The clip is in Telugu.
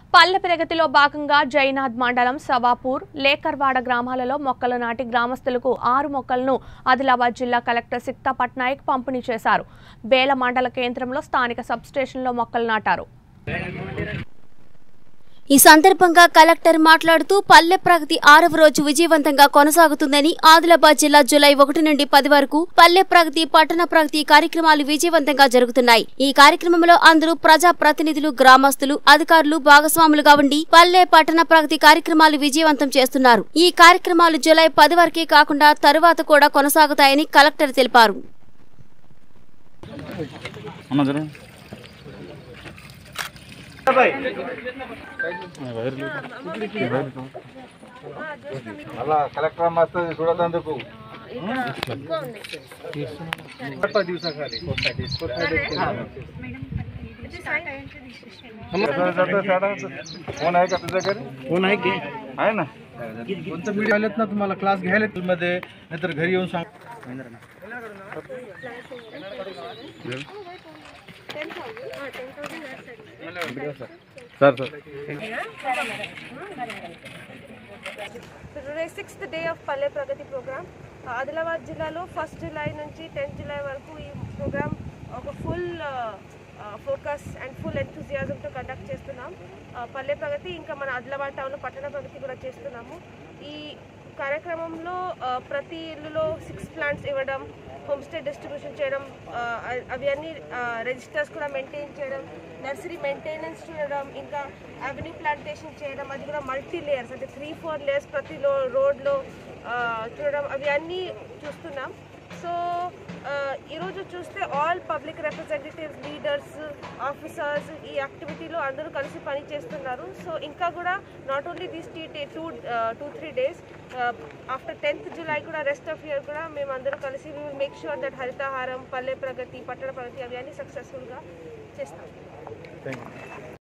పల్లె ప్రగతిలో భాగంగా జైనాథ్ మండలం సవాపూర్ లేకర్వాడ గ్రామాలలో మొక్కలు నాటి గ్రామస్తులకు ఆరు మొక్కలను ఆదిలాబాద్ జిల్లా కలెక్టర్ సిక్తా పట్నాయక్ పంపిణీ చేశారు బేల మండల కేంద్రంలో స్థానిక సబ్స్టేషన్లో మొక్కలు నాటారు ఈ సందర్భంగా కలెక్టర్ మాట్లాడుతూ పల్లె ప్రగతి ఆరవ రోజు విజయవంతంగా కొనసాగుతుందని ఆదిలాబాద్ జిల్లా జూలై ఒకటి నుండి పది వరకు పల్లె ప్రగతి పట్టణ ప్రగతి కార్యక్రమాలు విజయవంతంగా జరుగుతున్నాయి ఈ కార్యక్రమంలో అందరూ ప్రజా ప్రతినిధులు గ్రామస్తులు అధికారులు భాగస్వాములుగా ఉండి పల్లె పట్టణ ప్రగతి కార్యక్రమాలు విజయవంతం చేస్తున్నారు ఈ కార్యక్రమాలు జూలై పది వరకే కాకుండా తరువాత కూడా కొనసాగుతాయని కలెక్టర్ తెలిపారు అన్న జరు అలా కలెక్టర్ వస్తుంది చూడదందుకు फोन आहे का तुझ्याकडे कोण आहे की आहे ना कोणतं मीडिया आलेत ना तुम्हाला क्लास घ्यायला मध्ये नाहीतर घरी येऊन सांग sir sir today sixth day of Palle Pragathi programme Adilabad జిల్లాలో ఫస్ట్ జులై నుంచి టెన్త్ జులై వరకు ఈ ప్రోగ్రామ్ ఒక ఫుల్ ఫోకస్ అండ్ ఫుల్ ఎంతూజియాజంతో కండక్ట్ చేస్తున్నాం ఆ, పల్లె ప్రగతి ఇంకా మన ఆదిలాబాద్ టౌన్లో పట్టణ ప్రగతి కూడా చేస్తున్నాము ఈ కార్యక్రమంలో ఆ, ప్రతి ఇల్లులో సిక్స్ ప్లాంట్స్ ఇవ్వడం హోమ్ స్టే డిస్ట్రిబ్యూషన్ చేయడం ఆ, అవి అన్ని రిజిస్టర్స్ కూడా మెయింటైన్ చేయడం నర్సరీ మెయింటెనెన్స్ చూడడం ఇంకా అవెన్యూ ప్లాంటేషన్ చేయడం అది కూడా మల్టీ లేయర్స్ అంటే త్రీ ఫోర్ లేయర్స్ ప్రతి లో రోడ్లో చూడడం అవి అన్నీ చూస్తున్నాం సో ఈరోజు చూస్తే all public representatives leaders officers ఈ యాక్టివిటీలో అందరూ కలిసి పని చేస్తున్నారు సో ఇంకా కూడా not only this T two two three days after tenth July కూడా రెస్ట్ ఆఫ్ ఇయర్ కూడా మేము అందరూ కలిసి will make sure that Harithaharam Palle Pragathi పట్టణ ప్రగతి అవి అన్నీ సక్సెస్ఫుల్గా చేస్తాం